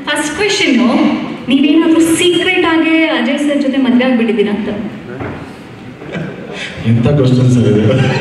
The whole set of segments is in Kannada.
ಫಸ್ಟ್ ಕ್ವೆಶನ್ ನೀವೇನಾದ್ರೂ ಸೀಕ್ರೆಟ್ ಆಗಿ ಅಜಯ್ ಸರ್ ಜೊತೆ ಮದ್ವೆ ಆಗ್ಬಿಟ್ಟಿದ್ದೀರಾ ಅಂತ ಇಂಥ ಕ್ವಶನ್ಸ್ ಇದೆ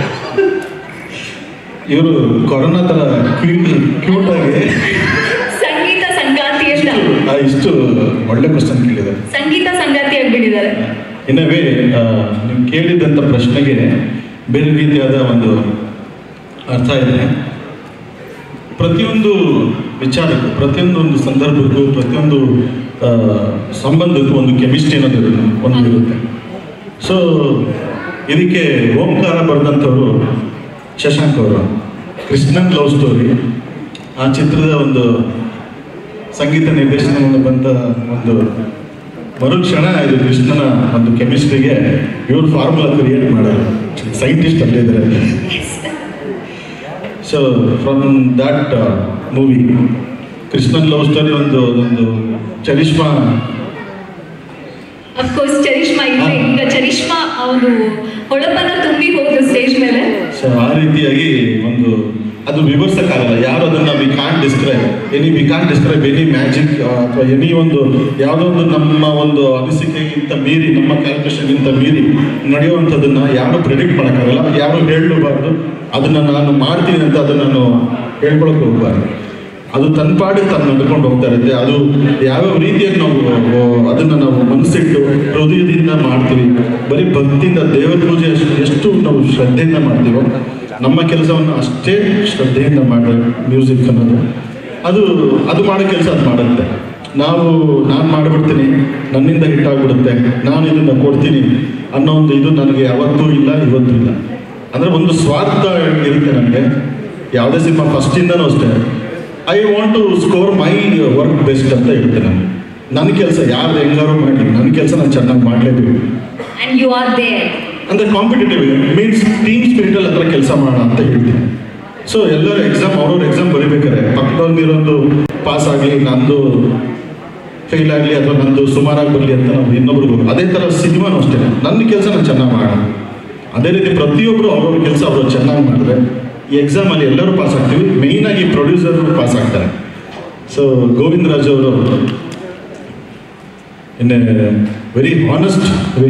ಇವರು ಕೊರೋನಾ ಥರ ಕ್ಯೂಟ್ ಆಗಿ ಸಂಗೀತ ಸಂಗಾತಿ ಅಂತ ಆ, ಇಷ್ಟು ಒಳ್ಳೆ ಕ್ವಶನ್ ಕೇಳಿದ್ದಾರೆ ಸಂಗೀತ ಸಂಗಾತಿ ಆಗ್ಬಿಟ್ಟಿದ್ದಾರೆ ಇನ್ನವೇ ನೀವು ಕೇಳಿದಂಥ ಪ್ರಶ್ನೆಗೆ ಬೇರೆ ರೀತಿಯಾದ ಒಂದು ಅರ್ಥ ಇದೆ ಪ್ರತಿಯೊಂದು ವಿಚಾರಕ್ಕೂ ಪ್ರತಿಯೊಂದು ಒಂದು ಸಂದರ್ಭಕ್ಕೂ ಪ್ರತಿಯೊಂದು ಆ, ಸಂಬಂಧಕ್ಕೂ ಒಂದು ಕೆಮಿಸ್ಟ್ರಿ ಅನ್ನೋದು ಇರುತ್ತೆ, ಒಂದು ಇರುತ್ತೆ ಸೊ ಇದಕ್ಕೆ ಓಂಕಾರ ಬರೆದಂಥವ್ರು ಶಶಾಂಕ್ ಅವರು ಕೃಷ್ಣನ್ ಲವ್ ಸ್ಟೋರಿ ಆ ಚಿತ್ರದ ಒಂದು ಸಂಗೀತ ನಿರ್ದೇಶನವನ್ನು ಬಂದ ಒಂದು ಮರುಕ್ಷಣ ಇದು ಕೃಷ್ಣನ ಒಂದು ಕೆಮಿಸ್ಟ್ರಿಗೆ ಇವ್ರು ಫಾರ್ಮುಲಾ ಕ್ರಿಯೇಟ್ ಮಾಡೋರು ಸೈಂಟಿಸ್ಟ್ ಅಲ್ಲೇ ಇದ್ದಾರೆ so from that movie Krishnan love story ಒಂದು ಒಂದು ಚರಿಷ್ಮಾ ಅಫ್ಕೋರ್ಸ್ ಚರಿಷ್ಮಾ ಇಲ್ಲ ಈಗ ಚರಿಷ್ಮಾ ಒಂದು ಹೊಳಪನ್ನ ತುಂಬಿ ಹೋದ್ರು ಸ್ಟೇಜ್ ಮೇಲೆ ಸೊ ಆ ರೀತಿಯಾಗಿ ಒಂದು ಅದು ವಿವರಿಸಕ್ಕಾಗಲ್ಲ ಯಾರು ಅದನ್ನ we can't describe any we can't describe any magic ಅಥವಾ ಎನಿ ಒಂದು ಯಾವುದೋ ಒಂದು ನಮ್ಮ ಒಂದು ಅನಿಸಿಕೆಗಿಂತ ಮೀರಿ ನಮ್ಮ ಕ್ಯಾಲ್ಕುಲೇಷನ್ಗಿಂತ ಮೀರಿ ನಡೆಯುವಂಥದ್ದನ್ನ ಯಾರು ಪ್ರಿಡಿಕ್ಟ್ ಮಾಡೋಕ್ಕಾಗಲ್ಲ ಯಾರು ಹೇಳಬಾರ್ದು ಅದನ್ನ ನಾನು ಮಾಡ್ತೀನಿ ಅಂತ ಅದನ್ನ ನಾನು ಹೇಳ್ಕೊಳಕ್ ಹೋಗ್ಬಾರ್ದು ಅದು ತನ್ನ ಪಾಡಿಗೆ ತಾನು ನಡ್ಕೊಂಡು ಹೋಗ್ತಾ ಇರುತ್ತೆ ಅದು ಯಾವ್ಯಾವ ರೀತಿಯಾಗಿ ನಾವು ಆ, ಅದನ್ನ ನಾವು ಮನಸ್ಸಿಟ್ಟು ಹೃದಯದಿಂದ ಮಾಡ್ತೀವಿ ಬರೀ ಭಕ್ತಿಯಿಂದ ದೇವರ ಪೂಜೆ ಎಷ್ಟು ಎಷ್ಟು ನಾವು ಶ್ರದ್ಧೆಯಿಂದ ಮಾಡ್ತೀವೋ ನಮ್ಮ ಕೆಲಸವನ್ನು ಅಷ್ಟೇ ಶ್ರದ್ಧೆಯಿಂದ ಮಾಡೋ ಮ್ಯೂಸಿಕ್ ಅನ್ನೋದು ಅದು ಅದು ಮಾಡೋ ಕೆಲಸ ಅದು ಮಾಡುತ್ತೆ ನಾವು ನಾನು ಮಾಡಿಬಿಡ್ತೀನಿ ನನ್ನಿಂದ ಹಿಟ್ ಆಗ್ಬಿಡುತ್ತೆ ನಾನು ಇದನ್ನ ಕೊಡ್ತೀನಿ ಅನ್ನೋ ಒಂದು ಇದು ನನಗೆ ಯಾವತ್ತೂ ಇಲ್ಲ ಇವತ್ತೂ ಇಲ್ಲ ಅಂದರೆ ಒಂದು ಸ್ವಾರ್ಥ ಇರುತ್ತೆ ನನಗೆ ಯಾವುದೇ ಸಿನಿಮಾ ಫಸ್ಟಿಂದನೂ ಅಷ್ಟೇ I want to score my work best ಅಂತ ಹೇಳ್ತೇನೆ ನಾನು ನನ್ನ ಕೆಲಸ ಯಾರು ಹೆಂಗಾರು ಮಾಡಲಿ ನನ್ನ ಕೆಲಸ ನಾನು ಚೆನ್ನಾಗಿ ಮಾಡಲೇಬೇಕು ಅಂಡ್ ಯು ಆರ್ ದೇರ್ ಅಂದರೆ ಕಾಂಪಿಟೇಟಿವ್ ಮೀನ್ಸ್ ಟೀಮ್ ಸ್ಪಿರಿಟಲ್ಲಿ ಹತ್ರ ಕೆಲಸ ಮಾಡೋಣ ಅಂತ ಹೇಳ್ತೀನಿ ಸೊ ಎಲ್ಲರೂ ಎಕ್ಸಾಮ್ ಅವ್ರವ್ರ ಎಕ್ಸಾಮ್ ಬರೀಬೇಕಾರೆ ಪಕ್ಕದಲ್ಲಿ ಇರೋದು ಪಾಸ್ ಆಗಲಿ ನಂದು ಫೇಲ್ ಆಗಲಿ ಅಥವಾ ನಂದು ಸುಮಾರಾಗಿ ಬರಲಿ ಅಂತ ನಾವು ಇನ್ನೊಬ್ರಿಗೂ ಅದೇ ಥರ ಸಿನಿಮಾನು ಅಷ್ಟೇ ನನ್ನ ಕೆಲಸ ನಾನು ಚೆನ್ನಾಗಿ ಮಾಡೋಣ ಅದೇ ರೀತಿ ಪ್ರತಿಯೊಬ್ಬರು ಅವ್ರವ್ರ ಕೆಲಸ ಅವರು ಚೆನ್ನಾಗಿ ಮಾಡಿದ್ರೆ ಈ ಎಕ್ಸಾಮಲ್ಲಿ ಎಲ್ಲರೂ ಪಾಸ್ ಆಗ್ತೀವಿ ಮೇಯ್ನಾಗಿ ಪ್ರೊಡ್ಯೂಸರ್ ಪಾಸ್ ಆಗ್ತಾರೆ ಸೊ ಗೋವಿಂದ ರಾಜ್ ಅವರು ಇನ್ ವೆರಿ ಹಾನೆಸ್ಟ್ ವೇ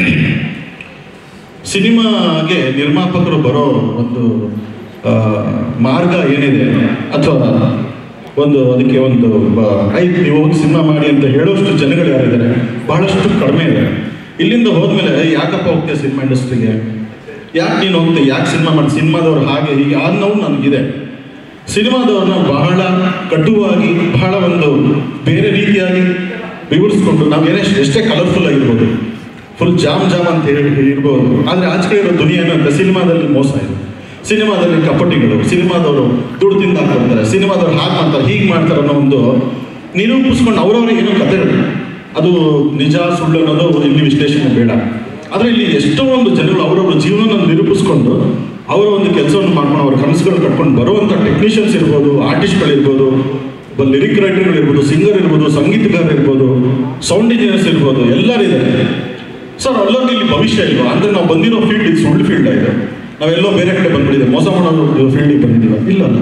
ಸಿನಿಮಾಗೆ ನಿರ್ಮಾಪಕರು ಬರೋ ಒಂದು ಆ, ಮಾರ್ಗ ಏನಿದೆ ಅಥವಾ ಒಂದು ಅದಕ್ಕೆ ಒಂದು ಐದು ನೀವು ಹೋಗಿ ಸಿನಿಮಾ ಮಾಡಿ ಅಂತ ಹೇಳೋಷ್ಟು ಜನಗಳು ಯಾರಿದ್ದಾರೆ ಬಹಳಷ್ಟು ಕಡಿಮೆ ಇದೆ ಇಲ್ಲಿಂದ ಹೋದ್ಮೇಲೆ ಯಾಕಪ್ಪ ಹೋಗ್ತೀಯ ಸಿನಿಮಾ ಇಂಡಸ್ಟ್ರಿಗೆ ಯಾಕೆ ನೀನು ಹೋಗ್ತೀಯ ಯಾಕೆ ಸಿನಿಮಾ ಮಾಡಿ ಸಿನಿಮಾದವ್ರು ಹಾಗೆ ಹೀಗೆ ಆ ನೋವು ನನಗಿದೆ ಸಿನಿಮಾದವ್ರನ್ನ ಬಹಳ ಕಟುವಾಗಿ ಬಹಳ ಒಂದು ಬೇರೆ ರೀತಿಯಾಗಿ ವಿವರಿಸ್ಕೊಂಡು ನಾವು ಏನೇ ಎಷ್ಟೇ ಕಲರ್ಫುಲ್ ಆಗಿರ್ಬೋದು ಫುಲ್ ಜಾಮ್ ಜಾಮ್ ಅಂತ ಹೇಳಿ ಇರ್ಬೋದು ಆದರೆ ಆಚೆ ಕಡೆ ಇರೋ ದುನಿಯಾ ಏನಂತ ಸಿನಿಮಾದಲ್ಲಿ ಮೋಸ ಇದೆ ಸಿನಿಮಾದಲ್ಲಿ ಕಪಟಿಗಳು ಸಿನಿಮಾದವರು ದುಡ್ಡು ತಿಂದು ಹಾಕ್ಕೊಡ್ತಾರೆ ಸಿನಿಮಾದವ್ರು ಹಾಗೆ ಮಾಡ್ತಾರೆ ಹೀಗೆ ಮಾಡ್ತಾರೆ ಅನ್ನೋ ಒಂದು ನಿರೂಪಿಸ್ಕೊಂಡು ಅವ್ರವ್ರಿಗೆ ಏನೋ ಕಥೆಗಳು ಅದು ನಿಜ ಸುಳ್ಳು ಅನ್ನೋದು ಇಲ್ಲಿ ವಿಶ್ಲೇಷಣೆ ಬೇಡ ಆದರೆ ಇಲ್ಲಿ ಎಷ್ಟೋ ಒಂದು ಜನಗಳು ಅವರವರ ಜೀವನ ನಿರೂಪಿಸ್ಕೊಂಡು ಅವರ ಒಂದು ಕೆಲಸವನ್ನು ಮಾಡ್ಕೊಂಡು ಅವ್ರ ಕನಸುಗಳು ಕಟ್ಕೊಂಡು ಬರುವಂಥ ಟೆಕ್ನಿಷಿಯನ್ಸ್ ಇರ್ಬೋದು ಆರ್ಟಿಸ್ಟ್ಗಳಿರ್ಬೋದು ಒಬ್ಬ ಲಿರಿಕ್ ರೈಟರ್ಗಳು ಇರ್ಬೋದು ಸಿಂಗರ್ ಇರ್ಬೋದು ಸಂಗೀತಗಾರ ಇರ್ಬೋದು ಸೌಂಡ್ ಇಂಜಿನಿಯರ್ಸ್ ಇರ್ಬೋದು ಎಲ್ಲರಿದ್ದಾರೆ ಸರ್ ಅಲ್ಲೊಂದು ಇಲ್ಲಿ ಭವಿಷ್ಯ ಇಲ್ವಾ ಅಂದ್ರೆ ನಾವು ಬಂದಿರೋ ಫೀಲ್ಡ್ ಇದು ಸುಳ್ಳು ಫೀಲ್ಡ್ ಆಗಿದೆ ನಾವೆಲ್ಲೋ ಬೇರೆ ಕಡೆ ಬಂದ್ಬಿಟ್ಟಿದೆ ಮೋಸ ಮಾಡೋ ಫೀಲ್ಡಿಗೆ ಬಂದಿದ್ದೀವ ಇಲ್ಲ ಅಲ್ಲ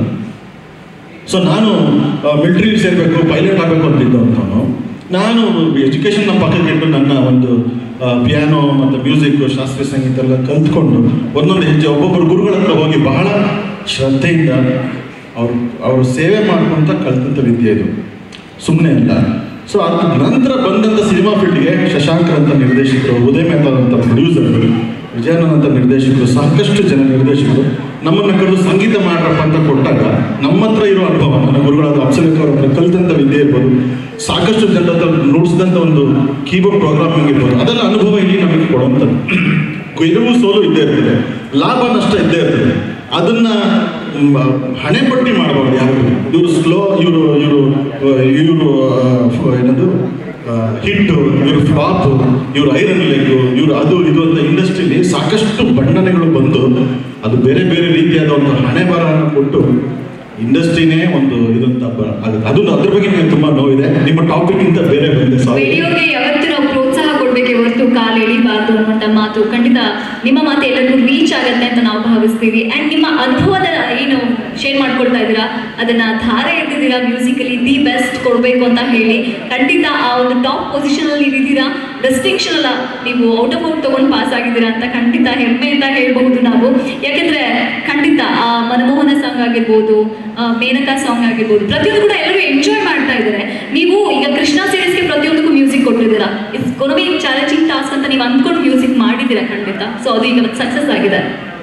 ಸೊ ನಾನು ಮಿಲಿಟ್ರಿಗೆ ಸೇರಬೇಕು ಪೈಲಟ್ ಆಗಬೇಕು ಅಂತಿದ್ದು ಅಂತವನು ನಾನು ಎಜುಕೇಷನ್ನ ಪಕ್ಕಕ್ಕೆ ಇಟ್ಟು ನನ್ನ ಒಂದು ಪಿಯಾನೋ ಮತ್ತು ಮ್ಯೂಸಿಕ್ ಶಾಸ್ತ್ರೀಯ ಸಂಗೀತ ಎಲ್ಲ ಕಲ್ತ್ಕೊಂಡು ಒಂದೊಂದು ಹೆಜ್ಜೆ ಒಬ್ಬೊಬ್ಬರು ಗುರುಗಳ ಹತ್ರ ಹೋಗಿ ಬಹಳ ಶ್ರದ್ಧೆಯಿಂದ ಅವ್ರು ಅವರು ಸೇವೆ ಮಾಡ್ಕೊಂತ ಕಲ್ತಂಥ ವಿದ್ಯೆ ಇದು ಸುಮ್ಮನೆ ಅಲ್ಲ ಸೊ ಅದ್ರ ನಂತರ ಬಂದಂಥ ಸಿನಿಮಾ ಫೀಲ್ಡ್ಗೆ ಶಶಾಂಕ್ ಅಂತ ನಿರ್ದೇಶಕರು ಉದಯ್ ಮೆಹ್ತಾ ಅಂತ ಪ್ರೊಡ್ಯೂಸರ್ ವಿಜಯನಂದ್ ಅಂತ ನಿರ್ದೇಶಕರು ಸಾಕಷ್ಟು ಜನ ನಿರ್ದೇಶಕರು ನಮ್ಮನ್ನ ಕರೆದು ಸಂಗೀತ ಮಾಡ್ರಪ್ಪ ಅಂತ ಕೊಟ್ಟಾಗ ನಮ್ಮ ಹತ್ರ ಇರೋ ಅನುಭವ ನನ್ನ ಗುರುಗಳಾದ ಅಪ್ಸಲೇಖ ಅವ್ರ ಹತ್ರ ಕಲ್ತಂಥ ವಿದ್ಯೆ ಇರ್ಬೋದು ಸಾಕಷ್ಟು ಜನರ ಹತ್ರ ನುಡಿಸಿದಂಥ ಒಂದು ಕೀಬೋರ್ಡ್ ಪ್ರೋಗ್ರಾಮಿಂಗ್ ಇರ್ಬೋದು ಅದೆಲ್ಲ ಅನುಭವ ಇಲ್ಲಿ ನಮಗೆ ಕೊಡುವಂಥದ್ದು ಗೆಲುವು ಸೋಲು ಇದ್ದೇ ಇರ್ತದೆ ಲಾಭ ನಷ್ಟ ಇದ್ದೇ ಇರ್ತದೆ ಅದನ್ನ ಮ್, ಹಣೆ ಪಟ್ಟಿ ಮಾಡಬಾರ್ದು ಯಾರು ಇವರು ಸ್ಲೋ ಇವರು ಇವರು ಇವರು ಏನದು ಹಿಟ್ಟು ಇವರು ಫ್ಲಾಪ್ ಇವರು ಐರನ್ ಲೆಗ್ ಇವರು ಅದು ಇದು ಅಂತ ಇಂಡಸ್ಟ್ರಿಲಿ ಸಾಕಷ್ಟು ಬಣ್ಣನೆಗಳು ಬಂದು ಅದು ಬೇರೆ ಬೇರೆ ರೀತಿಯಾದ ಒಂದು ಹಣೆ ಬರವನ್ನು ಕೊಟ್ಟು ಇಂಡಸ್ಟ್ರಿನೇ ಒಂದು ಇದಂತ ಬ- ಆಗುತ್ತೆ ಅದು ಅದ್ರ ಬಗ್ಗೆ ನನಗೆ ತುಂಬಾ ನೋವಿದೆ ನಿಮ್ಮ ಟಾಪಿಕ್ ಇಂದ ಬೇರೆ ಬಂದೆ ಸಾರಿ ರೇಡಿಯೋಗೆ ಯಾವತ್ತೂ ನಾವು ಪ್ರೋತ್ಸಾಹ ಕೊಡ್ಬೇಕೆ ಹೊರತು ಕಾಲು ಎಳಿಬಾರ್ದು ಅನ್ನುವಂಥ ಮಾತು ಖಂಡಿತ ನಿಮ್ಮ ಮಾತು ಎಲ್ಲರಿಗೂ ರೀಚ್ ಆಗತ್ತೆ ಅಂತ ನಾವು ಭಾವಿಸ್ತೀವಿ ಅಂಡ್ ನಿಮ್ಮ ಅನುಭವದ ಏನು ಶೇರ್ ಮಾಡ್ಕೊಳ್ತಾ ಇದ್ದೀರಾ ಅದನ್ನ ಧಾರೆ ಎತ್ತಿದ್ದೀರಾ ಮ್ಯೂಸಿಕಲಿ ದಿ ಬೆಸ್ಟ್ ಕೊಡಬೇಕು ಅಂತ ಹೇಳಿ ಖಂಡಿತ ಆ ಒಂದು ಟಾಪ್ ಪೊಸಿಷನ್ ಅಲ್ಲಿ ನೀವಿದ್ದೀರಾ ಡಿಸ್ಟಿಂಕ್ಷನ್ ಅಲ್ಲ ನೀವು ಔಟ್ ಆಫ್ ಔಟ್ ತಗೊಂಡು ಪಾಸ್ ಆಗಿದ್ದೀರಾ ಅಂತ ಖಂಡಿತ ಹೆಮ್ಮೆಯಿಂದ ಹೇಳ್ಬಹುದು ನಾವು ಯಾಕೆಂದ್ರೆ ಖಂಡಿತ ಆ ಮನಮೋಹನ ಸಾಂಗ್ ಆಗಿರ್ಬೋದು ಆ, ಮೇನಕಾ ಸಾಂಗ್ ಆಗಿರ್ಬೋದು ಪ್ರತಿಯೊಂದು ಕೂಡ ಎಲ್ಲರೂ ಎಂಜಾಯ್ ಮಾಡ್ತಾ ಇದ್ದಾರೆ ನೀವು ಈಗ ಕೃಷ್ಣ ಸೀರೀಸ್ಗೆ ಪ್ರತಿಯೊಂದಕ್ಕೂ ಮ್ಯೂಸಿಕ್ ಕೊಟ್ಟಿದ್ದೀರಾ ಇಟ್ಸ್ ಕೊನಬಿ ಚಾಲೆಂಜಿಂಗ್ ಟಾಸ್ಕ್ ಅಂತ ನೀವು ಅಂದ್ಕೊಂಡು ಮ್ಯೂಸಿಕ್ ಮಾಡಿದ್ದೀರಾ ಖಂಡಿತ ಸೊ ಅದು ಈಗ ಸಕ್ಸಸ್ ಆಗಿದೆ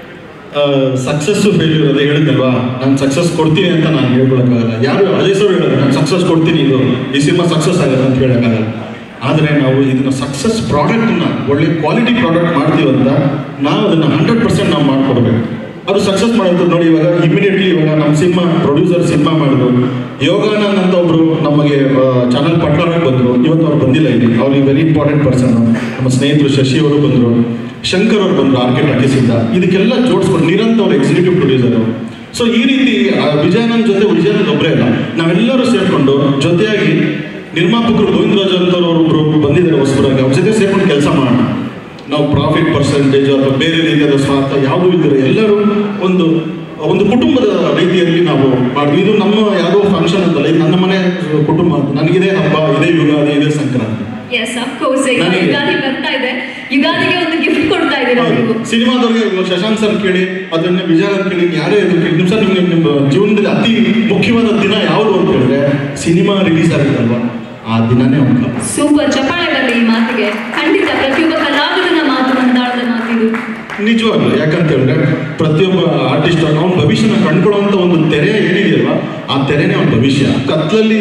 ಸಕ್ಸಸ್ಸು ಫೇಲ್ಯೂರ್ ಅದೇ ಹೇಳಿದ್ನಲ್ವಾ ನಾನು ಸಕ್ಸಸ್ ಕೊಡ್ತೀನಿ ಅಂತ ನಾನು ಹೇಳ್ಕೊಳಕ್ಕಾಗಲ್ಲ ಯಾರು ಅಜಯ್ ಸರ್ ಹೇಳೋದು ನಾನು ಸಕ್ಸಸ್ ಕೊಡ್ತೀನಿ ಇದು ಈ ಸಿನಿಮಾ ಸಕ್ಸಸ್ ಆಗುತ್ತೆ ಅಂತ ಹೇಳೋಕ್ಕಾಗಲ್ಲ ಆದರೆ ನಾವು ಇದನ್ನ ಸಕ್ಸಸ್ ಪ್ರಾಡಕ್ಟ್ನ ಒಳ್ಳೆ ಕ್ವಾಲಿಟಿ ಪ್ರಾಡಕ್ಟ್ ಮಾಡ್ತೀವಂತ ನಾವು ಅದನ್ನು ಹಂಡ್ರೆಡ್ ಪರ್ಸೆಂಟ್ ನಾವು ಮಾಡ್ಕೊಡ್ಬೇಕು ಅದು ಸಕ್ಸಸ್ ಮಾಡೋದು ನೋಡಿ ಇವಾಗ ಇಮಿಡಿಯೇಟ್ಲಿ ಇವಾಗ ನಮ್ಮ ಸಿನಿಮಾ ಪ್ರೊಡ್ಯೂಸರ್ ಸಿನಿಮಾ ಮಾಡಿದ್ರು ಯೋಗಾನಂದ್ ಅಂತ ಒಬ್ರು ನಮಗೆ ಚಾನಲ್ ಪಾರ್ಟ್ನರ್ ಬಂದರು ಇವತ್ತು ಅವ್ರು ಬಂದಿಲ್ಲ ಇಲ್ಲಿ ಅವ್ರಿಗೆ ವೆರಿ ಇಂಪಾರ್ಟೆಂಟ್ ಪರ್ಸನ್ ನಮ್ಮ ಸ್ನೇಹಿತರು ಶಶಿ ಅವರು ಬಂದರು ಶಂಕರ್ ಅವರು ಬಂದರು ಆರ್ಕೆ ಟಾಕೀಸಿಂದ ಇದಕ್ಕೆಲ್ಲ ಜೋಡಿಸ್ಕೊಂಡು ನಿರಂತ ಅವರು ಎಕ್ಸಿಕ್ಯೂಟಿವ್ ಪ್ರೊಡ್ಯೂಸರ್ ಸೊ ಈ ರೀತಿ ಆ ವಿಜಯಾನಂದ್ ಜೊತೆ ವಿಜಯಾನಂದ್ ಒಬ್ಬರೇ ಇಲ್ಲ ನಾವೆಲ್ಲರೂ ಸೇರ್ಕೊಂಡು ಜೊತೆಯಾಗಿ ನಿರ್ಮಾಪಕರು ಗೋವಿಂದರಾಜ್ ಅಂತವ್ರು ಒಬ್ರು ಬಂದಿದ್ದಾರೆ ಹೊಸಬರಾಗಿ ಅವ್ರ ಜೊತೆ ಸೇರ್ಕೊಂಡು ಕೆಲಸ ಮಾಡೋಣ ನಾವು ಪ್ರಾಫಿಟ್ ಪರ್ಸೆಂಟೇಜ್ ಅಥವಾ ಬೇರೆ ರೀತಿಯಾದ ಸ್ವಾರ್ಥ ಯಾವುದೂ ಇದ್ದರೆ ಎಲ್ಲರೂ ಒಂದು ಒಂದು ಕುಟುಂಬದ ರೀತಿಯಲ್ಲಿ ನಾವು ಮಾಡಿದ್ವಿ ಇದು ನಮ್ಮ ಯಾವುದೋ ಫಂಕ್ಷನ್ ಅಂತಲ್ಲ ಇದು ನನ್ನ ಮನೆ ಕುಟುಂಬ ಅಂತ ನನಗಿದೇ ಹಬ್ಬ ಇದೇ ಯುಗಾದಿ ಇದೇ ಸಂಕ್ರಾಂತಿ ಎಸ್ ಅಫ್ಕೋರ್ಸ್ ಈಗ ನನಗೆ- ಯುಗಾದಿ ಬರ್ತಾ ಇದೆ ಯುಗಾದಿಗೆ ಒಂದು ಗಿಫ್ಟ್ ಕೊಡ್ತಾ ಇದ್ದೀರಾ ನೀವು ಸಿನಿಮಾದವ್ರಿಗೆ ಇವಾಗ ಶಶಾಂಕ್ ಸರ್ ಕೇಳಿ ಅದನ್ನ ವಿಜಯ ಕೇಳಿ ಯಾರೇ ಇದ್ರು ಕೇಳಿ ನಿಮ್ಮ ಸರ್ ನಿಮ್ಗೆ ನಿಮ್ಮ ಜೀವನದಲ್ಲಿ ಅತಿ ಮುಖ್ಯವಾದ ದಿನ ಯಾವುದು ಅಂತ ಹೇಳಿದ್ರೆ ಸಿನಿಮಾ ರಿಲೀಸ್ ಆಗುತ್ತಲ್ವಾ ಆ ದಿನನೇ ಅಂಕ ಸೂಪರ್ ಚಪ್ಪಾಳೆ ಬರಲಿ ಈ ಮಾತಿಗೆ ಖಂಡಿತ ಪ್ರತಿಯೊಬ್ಬ ಕಲಾವಿದನ ಮಾತು ಮಂದಾಳದ ಮಾತಿದು ನಿಜವಾಗ್ಲು ಯಾಕಂತ ಹೇಳಿದ್ರೆ ಪ್ರತಿಯೊಬ್ಬ ಆರ್ಟಿಸ್ಟ್ ಅವ್ನ ಭವಿಷ್ಯನ ಕಂಡುಕೊಳ್ಳುವಂತ ಒಂದು ತೆರೆ ಏನಿದೆಯಲ್ವಾ ಆ ತೆರೆನೇ ಅವನ ಭವಿಷ್ಯ ಕತ್ಲಲ್ಲಿ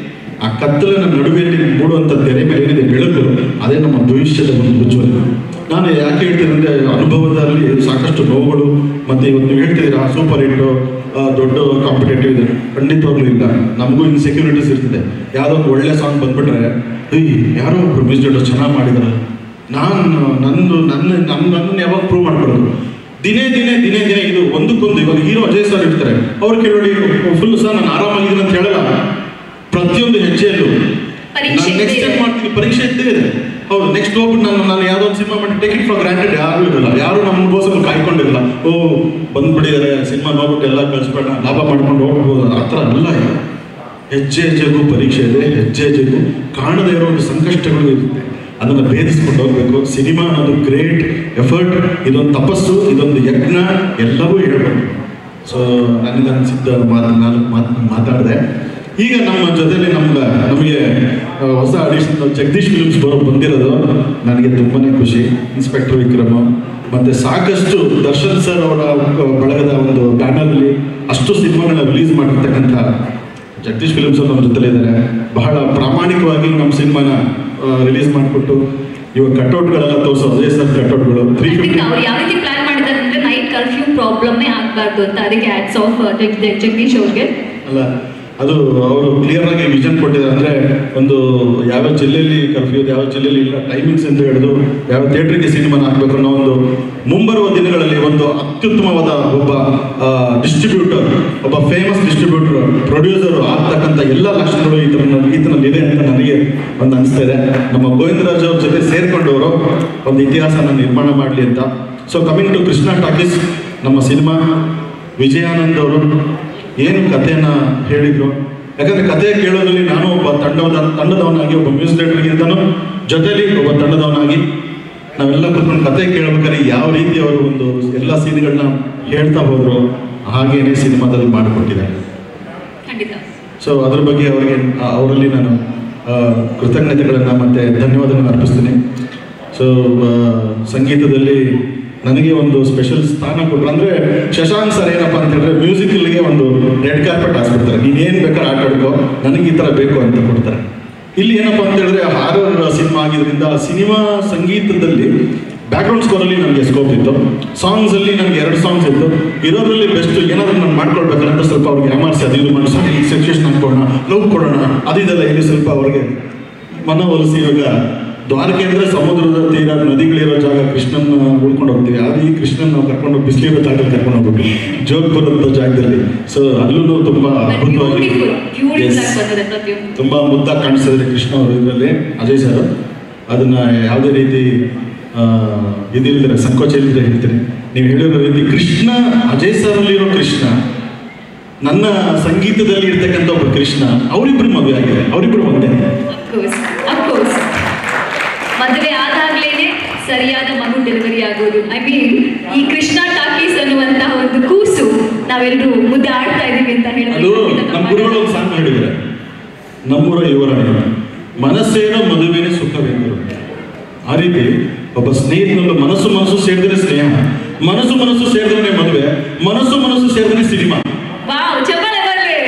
ಆ ಕತ್ತಲಿನ ನಡುವೆಯಲ್ಲಿ ಮೂಡುವಂತ ತೆರೆ ಮೇಲೆ ಏನಿದೆ ಬೆಳಕು ಅದೇ ನಮ್ಮ ಭವಿಷ್ಯದ ಒಂದು ಉಜ್ವಲ ನಾನು ಯಾಕೆ ಹೇಳ್ತೀನಿ ಅಂದ್ರೆ ಅನುಭವದಲ್ಲಿ ಸಾಕಷ್ಟು ನೋವುಗಳು ಮತ್ತೆ ಇವತ್ತು ನೀವು ಹೇಳ್ತಿದ್ದೀರಾ ಸೂಪರ್ ಹಿಟ್ಟು ದೊಡ್ಡ ಕಾಂಪಿಟೇಟಿವ್ ಇದೆ ಖಂಡಿತವಾಗ್ಲೂ ಇಲ್ಲ ನಮಗೂ ಇನ್ಸೆಕ್ಯೂರಿಟೀಸ್ ಇರ್ತದೆ ಯಾವುದೋ ಒಂದು ಒಳ್ಳೆ ಸಾಂಗ್ ಬಂದ್ಬಿಟ್ರೆ ಏಯ್ ಯಾರೋ ಒಬ್ರು ಮ್ಯೂಸಿಕ್ ಡೈರೆಕ್ಟರ್ ಚೆನ್ನಾಗಿ ಮಾಡಿದಾರೆ ನಾನು ನಂದು ನನ್ನ ನನ್ನ ನನ್ನನ್ನು ಯಾವಾಗ ಪ್ರೂವ್ ಮಾಡ್ಕೊಳ್ಳೋದು ದಿನೇ ದಿನೇ ದಿನೇ ದಿನೇ ಇದು ಒಂದಕ್ಕೊಂದು ಇವಾಗ ಹೀರೋ ಅಜಯ್ ಸರ್ ಇರ್ತಾರೆ ಅವ್ರು ಕೇಳಿ ಫುಲ್ ಸರ್ ನಾನು ಆರಾಮಾಗಿದ್ದೀನಿ ಅಂತ ಹೇಳಲ್ಲ ಪ್ರತಿಯೊಂದು ಹೆಜ್ಜೆಯಲ್ಲೂ ಪರೀಕ್ಷೆ ನಾನು ನೆಕ್ಸ್ಟ್ ಇದ್ದೇ ಟೈಮ್ ಇದೆ. ಮಾಡ್ತೀನಿ ಪರೀಕ್ಷೆ ಇದ್ದೇ ಇದೆ ಹೌದು ನೆಕ್ಸ್ಟ್ ಹೋಗ್ಬಿಟ್ಟು ನಾನು ನಾನು ಯಾವುದೋ ಒಂದು ಸಿನಿಮಾ ಮಾಡಿ ಟೇಕ್ ಇಟ್ ಫಾರ್ ಗ್ರಾಂಟೆಡ್ ಯಾರು ಇರಲ್ಲ ಯಾರು ನಮಗೋಸ್ಕರ ಕಾಯ್ಕೊಂಡಿರಲ್ಲ ಓ ಬಂದ್ಬಿಟ್ಟಿದ್ದಾರೆ ಸಿನಿಮಾ ನೋಡ್ಬಿಟ್ಟು ಎಲ್ಲ ಕಳಿಸ್ಬೇಡ ಲಾಭ ಮಾಡ್ಕೊಂಡು ಹೋಗ್ಬೋದು ಆ ಥರ ಅಲ್ಲ ಇದು ಹೆಜ್ಜೆ ಹೆಜ್ಜೆಗೂ ಪರೀಕ್ಷೆ ಇದೆ ಹೆಜ್ಜೆ ಹೆಜ್ಜೆಗೂ ಕಾಣದೇ ಇರೋ ಒಂದು ಸಂಕಷ್ಟಗಳು ಇರುತ್ತೆ ಅದನ್ನು ಭೇದಿಸ್ಕೊಂಡು ಹೋಗ್ಬೇಕು ಸಿನಿಮಾ ಅನ್ನೋದು ಗ್ರೇಟ್ ಎಫರ್ಟ್ ಇದೊಂದು ತಪಸ್ಸು ಇದೊಂದು ಯಜ್ಞ ಎಲ್ಲವೂ ಹೇಳ್ಬೇಕು ಸೊ ನನಗೆ ಅನಿಸಿದ್ದ ಮಾತು ನಾನು ಮಾತು ಮಾತಾಡಿದೆ ಈಗ ನಮ್ಮ ಜೊತೆಲಿ ನಮ್ಗೆ ನಮಗೆ ಆ, ಹೊಸ ಅಡಿಷನ್ ಜಗದೀಶ್ ಫಿಲ್ಮ್ಸ್ ಬರೋ ಬಂದಿರೋದು ನನಗೆ ತುಂಬಾನೇ ಖುಷಿ ಇನ್ಸ್ಪೆಕ್ಟರ್ ವಿಕ್ರಮ್ ಮತ್ತೆ ಸಾಕಷ್ಟು ದರ್ಶನ್ ಸರ್ ಅವರ ಬಳಗದ ಒಂದು ಬ್ಯಾನರ್ಲಿ ಅಷ್ಟು ಸಿನಿಮಾಗಳನ್ನ ರಿಲೀಸ್ ಮಾಡಿರ್ತಕ್ಕಂಥ ಜಗದೀಶ್ ಫಿಲ್ಮ್ಸ್ ಅವ್ರು ನಮ್ಮ ಜೊತೆಲಿ ಇದ್ದಾರೆ ಬಹಳ ಪ್ರಾಮಾಣಿಕವಾಗಿ ನಮ್ಮ ಸಿನಿಮಾನ ರಿಲೀಸ್ ಮಾಡಿಕೊಟ್ಟು ಇವಾಗ ಕಟ್ಔಟ್ಗಳೆಲ್ಲ ತೋರಿಸೋ ಅದೇ ಸರ್ ಕಟ್ಔಟ್ಗಳು ತ್ರೀ ಖಂಡಿತ ಫಿಫ್ಟಿ ಅವ್ರು ಯಾವ ರೀತಿ ಪ್ಲಾನ್ ಮಾಡಿದ್ದಾರೆ ಅಂದ್ರೆ ನೈಟ್ ಕರ್ಫ್ಯೂ ಪ್ರಾಬ್ಲಮ್ಮೇ ಆಗ್ಬಾರ್ದು ಅಂತ ಅದಕ್ಕೆ ಆಡ್ಸ್ ಆಫ್ ಜಗದೀಶ್ ಅವ್ರಿಗೆ ಅಲ್ಲ ಅದು ಅವರು ಕ್ಲಿಯರ್ ಆಗಿ ವಿಷನ್ ಕೊಟ್ಟಿದ್ದಾರೆ ಅಂದ್ರೆ ಒಂದು ಯಾವ ಜಿಲ್ಲೆಯಲ್ಲಿ ಕರ್ಫ್ಯೂ ಯಾವ ಜಿಲ್ಲೆಯಲ್ಲಿ ಇಲ್ಲ ಟೈಮಿಂಗ್ಸ್ ಅಂತ ಹಿಡಿದು ಯಾವ ಥಿಯೇಟ್ರಿಗೆ ಸಿನಿಮಾನ ಹಾಕ್ಬೇಕು ಅನ್ನೋ ಒಂದು ಮುಂಬರುವ ದಿನಗಳಲ್ಲಿ ಒಂದು ಅತ್ಯುತ್ತಮವಾದ ಒಬ್ಬ ಡಿಸ್ಟ್ರಿಬ್ಯೂಟರ್ ಒಬ್ಬ ಫೇಮಸ್ ಡಿಸ್ಟ್ರಿಬ್ಯೂಟರ್ ಪ್ರೊಡ್ಯೂಸರ್ ಆಗ್ತಕ್ಕಂಥ ಎಲ್ಲ ಲಕ್ಷಣಗಳು ಈತನ ಈತನಲ್ಲಿ ಇದೆ ಅಂತ ನನಗೆ ಒಂದು ಅನಿಸ್ತಾ ಇದೆ ನಮ್ಮ ಗೋವಿಂದರಾಜ್ ಅವ್ರ ಜೊತೆ ಸೇರ್ಕೊಂಡವರು ಒಂದು ಇತಿಹಾಸನ ನಿರ್ಮಾಣ ಮಾಡಲಿ ಅಂತ so coming to Krishna talkies ನಮ್ಮ ಸಿನಿಮಾ ವಿಜಯಾನಂದ್ ಅವರು ಏನು ಕಥೆಯನ್ನ ಹೇಳಿದ್ರು ಯಾಕಂದ್ರೆ ಕಥೆ ಕೇಳೋದ್ರಲ್ಲಿ ನಾನು ಒಬ್ಬ ತಂಡದ ತಂಡದವನಾಗಿ ಒಬ್ಬ ಮ್ಯೂಸಿಕ್ ಡೈರೆಕ್ಟರ್ಗಿಂತನೂ ಜೊತೆಲಿ ಒಬ್ಬ ತಂಡದವನಾಗಿ ನಾವೆಲ್ಲ ಕೂತ್ಕೊಂಡು ಕತೆ ಕೇಳ್ಬೇಕಾದ್ರೆ ಯಾವ ರೀತಿ ಅವರು ಒಂದು ಎಲ್ಲ ಸೀನ್ಗಳನ್ನ ಹೇಳ್ತಾ ಹೋದ್ರು ಹಾಗೇನೆ ಸಿನಿಮಾದಲ್ಲಿ ಮಾಡಿಕೊಟ್ಟಿದ್ದಾರೆ ಖಂಡಿತ ಸೊ ಅದ್ರ ಬಗ್ಗೆ ಅವರಿಗೆ ಆ- ಅವರಲ್ಲಿ ನಾನು ಆ, ಕೃತಜ್ಞತೆಗಳನ್ನು ಮತ್ತೆ ಧನ್ಯವಾದಗಳನ್ನು ಅರ್ಪಿಸ್ತೀನಿ ಸೊ ಸಂಗೀತದಲ್ಲಿ ನನಗೆ ಒಂದು ಸ್ಪೆಷಲ್ ಸ್ಥಾನ ಕೊಟ್ಟರು ಅಂದರೆ ಶಶಾಂಕ್ ಸರ್ ಏನಪ್ಪ ಅಂತ ಹೇಳಿದ್ರೆ ಮ್ಯೂಸಿಕಲ್ಗೆ ಒಂದು ರೆಡ್ ಕಾರ್ಪೆಟ್ ಹಾಕ್ಬಿಡ್ತಾರೆ ನೀನೇನು ಬೇಕಾದ್ರೆ ಆಟ ಆಡ್ಕೋ ನನಗೆ ಈ ಥರ ಬೇಕು ಅಂತ ಕೊಡ್ತಾರೆ ಇಲ್ಲಿ ಏನಪ್ಪ ಅಂತ ಹೇಳಿದ್ರೆ ಹಾರರ್ ಸಿನಿಮಾ ಆಗಿದ್ರಿಂದ ಸಿನಿಮಾ ಸಂಗೀತದಲ್ಲಿ ಬ್ಯಾಕ್ಗ್ರೌಂಡ್ ಸ್ಕೋರಲ್ಲಿ ನನಗೆ ಸ್ಕೋಪ್ ಇತ್ತು ಸಾಂಗ್ಸ್ ಅಲ್ಲಿ ನನಗೆ ಎರಡು ಸಾಂಗ್ಸ್ ಇತ್ತು ಇರೋದ್ರಲ್ಲಿ ಬೆಸ್ಟ್ ಏನಾದರೂ ನಾನು ಮಾಡ್ಕೊಳ್ಬೇಕಂತ ಸ್ವಲ್ಪ ಅವ್ರಿಗೆ ಯಾಮಾರಿಸಿ ಅದು ಇದು ಮಾಡಿ ಸರ್ ಈ ಸಿಚುವೇಶನ್ ಹಾಕೊಡೋಣ ಲವ್ ಕೊಡೋಣ ಅದು ಇದೆಲ್ಲ ಇಲ್ಲಿ ಸ್ವಲ್ಪ ಅವ್ರಿಗೆ ಮನವೊಲಿಸಿ ಇವಾಗ ದ್ವಾರಕೆ ಅಂದ್ರೆ ಸಮುದ್ರದ ತೀರ ನದಿಗಳಿರೋ ಜಾಗ ಕೃಷ್ಣನ್ ಉಳ್ಕೊಂಡು ಹೋಗ್ತೀವಿ ಅದು ಈ ಕೃಷ್ಣನ್ ನಾವು ಕರ್ಕೊಂಡು ಬಿಸಿಲಿರೋ ಜಾಗದಲ್ಲಿ ಕರ್ಕೊಂಡು ಹೋಗ್ಬಿಟ್ಟು ಜೋಧ್ಪುರ ಅಂತ ಜಾಗದಲ್ಲಿ ಸೊ ಅಲ್ಲೂ ತುಂಬಾ ಅದ್ಭುತವಾಗಿ ಬ್ಯೂಟಿಫುಲ್ ಬ್ಯೂಟಿಫುಲ್ Yes. ಆಗಿ ಬಂದಿದೆ ಪ್ರತಿಯೊಂದು ತುಂಬಾ ಮುದ್ದಾಗಿ ಕಾಣಿಸ್ತಿದ್ರೆ ಕೃಷ್ಣ ಅವರು ಇದರಲ್ಲಿ ಅಜಯ್ ಸರ್ ಅದನ್ನ ಯಾವುದೇ ರೀತಿ ಆ, ಇದಿಲ್ದಿರ ಸಂಕೋಚ ಇಲ್ದಿರ ಹೇಳ್ತೀನಿ ನೀವು ಹೇಳಿರೋ ರೀತಿ ಕೃಷ್ಣ ಅಜಯ್ ಸರ್ ಅಲ್ಲಿರೋ ಕೃಷ್ಣ ನನ್ನ ಸಂಗೀತದಲ್ಲಿ ಇರ್ತಕ್ಕಂಥ ಒಬ್ಬ ಕೃಷ್ಣ ಅವರಿಬ್ರು ಮದುವೆ ಆಗಿದೆ ಅವರಿಬ್ರು ಒಂದೇ ಅಫ್ಕೋರ್ಸ್ ಅಫ್ಕೋರ್ಸ್ ಮದುವೆ ಆದಾಗ್ಲೇನೆ ಸರಿಯಾದ ಮಗು ಡೆಲಿವರಿ ಆಗೋದು ಐ ಮೀನ್ ಈ ಕೃಷ್ಣ ಟಾಕೀಸ್ ಅನ್ನುವಂತಹ ಒಂದು ಕೂಸು ನಾವೆಲ್ಲರೂ ಮುದ್ದೆ ಆಡ್ತಾ ಇದೀವಿ ಅಂತ ಅದು ಹೇಳಿದ್ರೆ ನಮ್ಮ ಗುರುಗಳು ಒಂದು ಸಾಂಗ್ ಹೇಳಿದ್ದಾರೆ ನಮ್ಮೂರ ಇವರ ಮನಸ್ಸೇನೋ ಮದುವೆನೇ ಸುಖವೆಂದರು ಆ ರೀತಿ ಒಬ್ಬ ಸ್ನೇಹಿತನಲ್ಲೂ ಮನಸ್ಸು ಮನಸ್ಸು ಸೇರಿದ್ರೆ ಸ್ನೇಹ ಮನಸ್ಸು ಮನಸ್ಸು ಸೇರಿದ್ರೆ ಮದುವೆ ಮನಸ್ಸು ಮನಸ್ಸು ಸೇರಿದ್ರೆ ಸಿನಿಮಾ ವಾವ್ ಚಪ್ಪಾಳೆ ಬರ್ಲಿ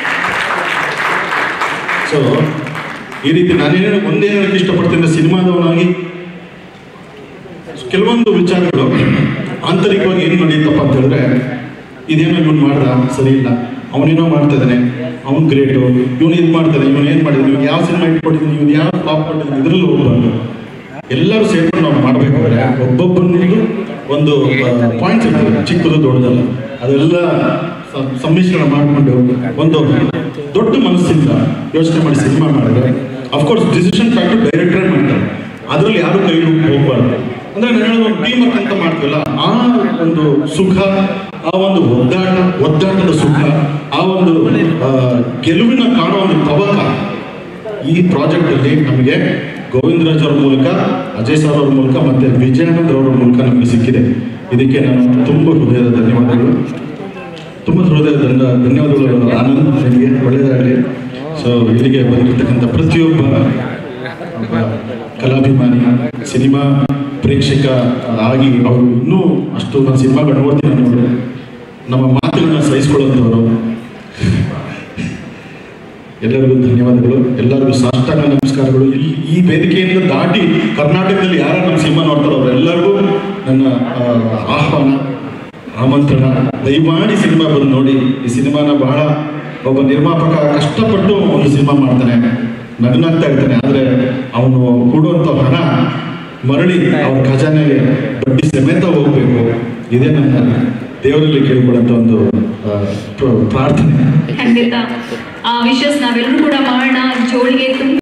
ಸೊ ಈ ರೀತಿ ನಾನೇನು ಒಂದೇ ಹೇಳಕ್ಕೆ ಇಷ್ಟಪಡ್ತೀನಿ ಸಿನಿಮಾದವನಾಗಿ ಕೆಲವೊಂದು ವಿಚಾರಗಳು ಆಂತರಿಕವಾಗಿ ಏನು ನಡೆಯುತ್ತಪ್ಪ ಅಂತ ಹೇಳಿದ್ರೆ ಇದೇನೋ ಇವನು ಮಾಡ್ದ ಸರಿ ಇಲ್ಲ ಅವನೇನೋ ಮಾಡ್ತಾ ಇದ್ದಾನೆ ಅವ್ನು ಗ್ರೇಟು ಇವನು ಇದು ಮಾಡ್ತಾನೆ ಇವನು ಏನು ಮಾಡಿದ್ದಾನೆ ಇವ್ನು ಯಾವ ಸಿನಿಮಾ ಇಟ್ಕೊಂಡಿದ್ದಾನೆ ಇವ್ನು ಯಾವ ಫ್ಲಾಪ್ ಮಾಡಿದ್ದಾನೆ ಇದರಲ್ಲೂ ಹೋಗ್ಬಾರ್ದು ಎಲ್ಲರೂ ಸೇರ್ಕೊಂಡು ನಾವು ಮಾಡಬೇಕಾದ್ರೆ ಒಬ್ಬೊಬ್ಬನಿಗೂ ಒಂದು ಪಾಯಿಂಟ್ಸ್ ಇರ್ತದೆ ಚಿಕ್ಕದು ದೊಡ್ಡದಲ್ಲ ಅದೆಲ್ಲ ಸ- ಸಮ್ಮಿಶ್ರಣ ಮಾಡಿಕೊಂಡು ಒಂದು ದೊಡ್ಡ ಮನಸ್ಸಿಂದ ಯೋಚನೆ ಮಾಡಿ ಸಿನಿಮಾ ಮಾಡಿದ್ರೆ ಅಫ್ಕೋರ್ಸ್ ಡಿಸಿಷನ್ ಫ್ಯಾಕ್ಟರ್ ಡೈರೆಕ್ಟರ್ ಮಾಡ್ತಾರೆ ಅದರಲ್ಲಿ ಯಾರು ಕೈ ಹೋಗ್ಬಾರ್ದು ಅಂದ್ರೆ ನಾನು ಹೇಳೋದು ಒಂದು ಟೀಮ್ ವರ್ಕ್ ಅಂತ ಮಾಡ್ತೀವಲ್ಲ ಆ ಒಂದು ಸುಖ ಆ ಒಂದು ಒದ್ದಾಟ ಒದ್ದಾಟದ ಸುಖ ಆ ಒಂದು ಆ, ಗೆಲುವಿನ ಕಾಣೋ ಒಂದು ತವಕ ಈ ಪ್ರಾಜೆಕ್ಟ್ ಅಲ್ಲಿ ನಮಗೆ ಗೋವಿಂದರಾಜ್ ಅವ್ರ ಮೂಲಕ ಅಜಯ್ ಸರ್ ಅವ್ರ ಮೂಲಕ ಮತ್ತೆ ವಿಜಯಾನಂದ್ ಅವರ ಮೂಲಕ ನಮಗೆ ಸಿಕ್ಕಿದೆ ಇದಕ್ಕೆ ನಾನು ತುಂಬ ಹೃದಯದ ಧನ್ಯವಾದಗಳು ತುಂಬ ಹೃದಯದ ಧನ್ಯ- ಧನ್ಯವಾದಗಳು ಆನಂದ್ ನಿಮಗೆ ಒಳ್ಳೆಯದಾಗಲಿ ಸೊ ಇಲ್ಲಿಗೆ ಬಂದಿರತಕ್ಕಂಥ ಪ್ರತಿಯೊಬ್ಬ ಒಬ್ಬ ಕಲಾಭಿಮಾನಿ ಸಿನಿಮಾ ಪ್ರೇಕ್ಷಕ ಆಗಿ ಅವರು ಇನ್ನೂ ಅಷ್ಟು ನಾನು ಸಿನಿಮಾಗಳು ನೋಡ್ತೀನಿ ಅನ್ನೋರು ನಮ್ಮ ಮಾತುಗಳನ್ನ ಸಹಿಸ್ಕೊಳ್ಳೋಂಥವ್ರು ಎಲ್ಲರಿಗೂ ಧನ್ಯವಾದಗಳು ಎಲ್ಲರಿಗೂ ಸಾಷ್ಟಾಂಗ ನಮಸ್ಕಾರಗಳು ಇಲ್ಲಿ ಈ ವೇದಿಕೆಯಿಂದ ದಾಟಿ ಕರ್ನಾಟಕದಲ್ಲಿ ಯಾರು ನಮ್ಮ ಸಿನಿಮಾ ನೋಡ್ತಾರೋ ಅವರೆಲ್ಲರಿಗೂ ನನ್ನ ಆ, ಆಹ್ವಾನ ಆಮಂತ್ರಣ ದಯಮಾಡಿ ಸಿನಿಮಾ ಬಂದು ನೋಡಿ ಈ ಸಿನಿಮಾನ ಬಹಳ ಒಬ್ಬ ನಿರ್ಮಾಪಕ ಕಷ್ಟಪಟ್ಟು ಒಂದು ಸಿನಿಮಾ ಮಾಡ್ತಾನೆ ನಗನಾಗ್ತಾ ಇರ್ತಾನೆ ಆದರೆ ಅವನು ಕೊಡುವಂಥ ಹಣ ಮರಳಿ ಅವ್ರ ಖಜಾನೆಗೆ ಬಡ್ಡಿ ಸಮೇತ ಹೋಗ್ಬೇಕು ಇದೇ ನನ್ನ ದೇವರಲ್ಲಿ ಕೇಳ್ಕೊಳ್ಳೋಂಥ ಒಂದು ಆ, ಪ್ರ- ಪ್ರಾರ್ಥನೆ ಖಂಡಿತ ಆ ವಿಶಸ್ ನಾವೆಲ್ಲರೂ ಕೂಡ ಮಾಡೋಣ ಜೋಳಿಗೆ ತುಂಬ